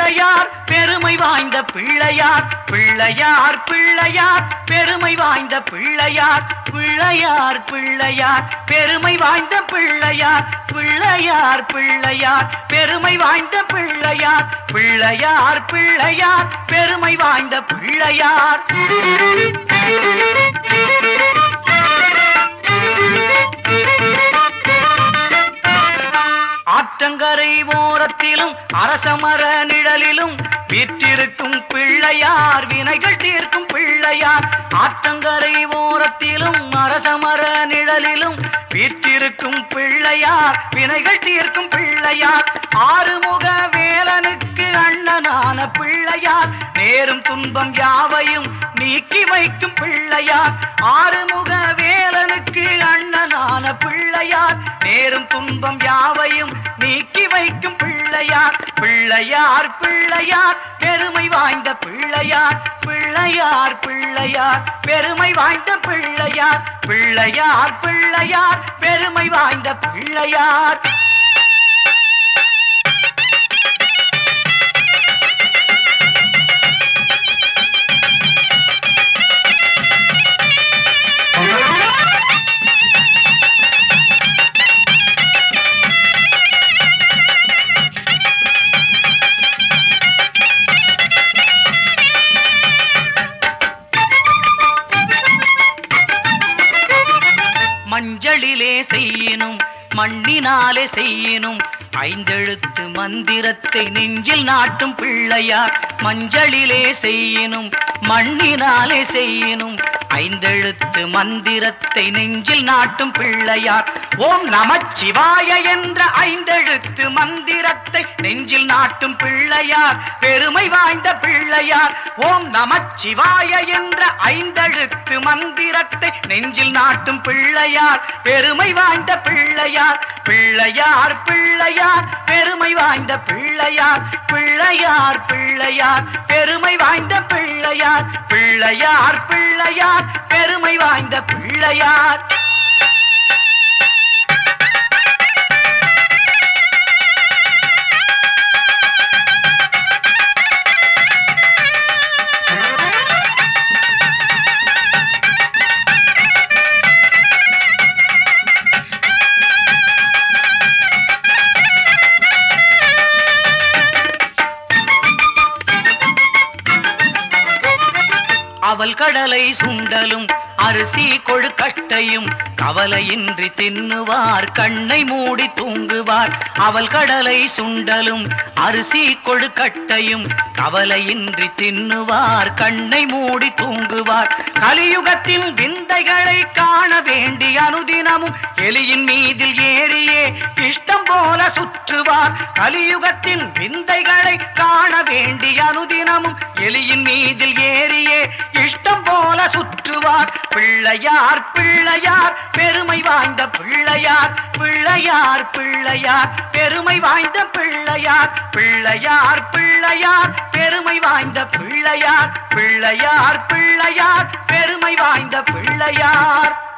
பிள்ளையார் பெருமை வாய்ந்த பிள்ளையார் பிள்ளையார் பிள்ளையார் பெருமை வாய்ந்த பிள்ளையார் பிள்ளையார் பிள்ளையார் பெருமை வாய்ந்த பிள்ளையார் பிள்ளையார் பிள்ளையார் பெருமை வாய்ந்த பிள்ளையார் பிள்ளையார் பிள்ளையார் பெருமை வாய்ந்த பிள்ளையார் ஆற்றங்கரை ஓரத்திலும் அரசமர நிழலிலும் வீற்றிருக்கும் பிள்ளையார் வினைகள் தீர்க்கும் பிள்ளையார் ஆற்றங்கரை ஓரத்திலும் அரசமர நிழலிலும் வீற்றிருக்கும் பிள்ளையார் வினைகள் தீர்க்கும் பிள்ளையார் ஆறுமுக வேலனுக்கு அண்ணனான பிள்ளையார் நேரும் துன்பம் யாவையும் நீக்கி வைக்கும் பிள்ளையார் ஆறுமுக வேலனுக்கு அண்ணனான பிள்ளையார் நேரும் துன்பம் யாவையும் நீக்கி வைக்கும் பிள்ளையார் பிள்ளையார் பிள்ளையார் பெருமை வாய்ந்த பிள்ளையார் பிள்ளையார் பிள்ளையார் பெருமை வாய்ந்த பிள்ளையார் பிள்ளையார் பிள்ளையார் பெருமை வாய்ந்த பிள்ளையார் மஞ்சளிலே செய்யினும் மண்ணினாலே செய்யினும் ஐந்தெழுத்து மந்திரத்தை நெஞ்சில் நாட்டும் பிள்ளையார் மஞ்சளிலே செய்யினும் மண்ணினாலே செய்யினும் ஐந்தெழுத்து மந்திரத்தை நெஞ்சில் நாட்டும் பிள்ளையார் ஓம் நமச்சிவாய என்ற ஐந்தெழுத்து மந்திரத்தை நெஞ்சில் நாட்டும் பிள்ளையார் பெருமை வாய்ந்த பிள்ளையார் ஓம் நமச்சிவாய என்ற ஐந்தெழுத்து மந்திரத்தை நெஞ்சில் நாட்டும் பிள்ளையார் பெருமை வாய்ந்த பிள்ளையார் பிள்ளையார் பிள்ளையார் பெருமை வாய்ந்த பிள்ளையார் பிள்ளையார் பிள்ளையார் பெருமை வாய்ந்த பிள்ளையார் பிள்ளையார் பிள்ளையார் பெருமை வாய்ந்த பிள்ளையார் அவல் கடலை சுண்டலும் அரிசி கொழுக்கட்டையும் கவலையின்றி தின்னுவார் கண்ணை மூடி தூங்குவார் அவல் கடலை சுண்டலும் அரிசி கொழுக்கட்டையும் கவலையின்றி தின்னுவார் கண்ணை மூடி தூங்குவார் கலியுகத்தின் விந்தைகளை காண வேண்டி அனுதினமும் எலியின் மீதில் ஏறியே இஷ்டம் போல சுற்றுவார் கலியுகத்தின் விந்தைகளை காண வேண்டி அனுதினமும் எலியின் மீதில் ஏறியே இஷ்டம் போல சுற்றுவார் பிள்ளையார் பிள்ளையார் பெருமை வாய்ந்த பிள்ளையார் பிள்ளையார் பிள்ளையார் பெருமை வாய்ந்த பிள்ளையார் பிள்ளையார் பிள்ளையார் பெருமை வாய்ந்த பிள்ளையார் பிள்ளையார் பிள்ளையார் பெருமை வாய்ந்த பிள்ளையார்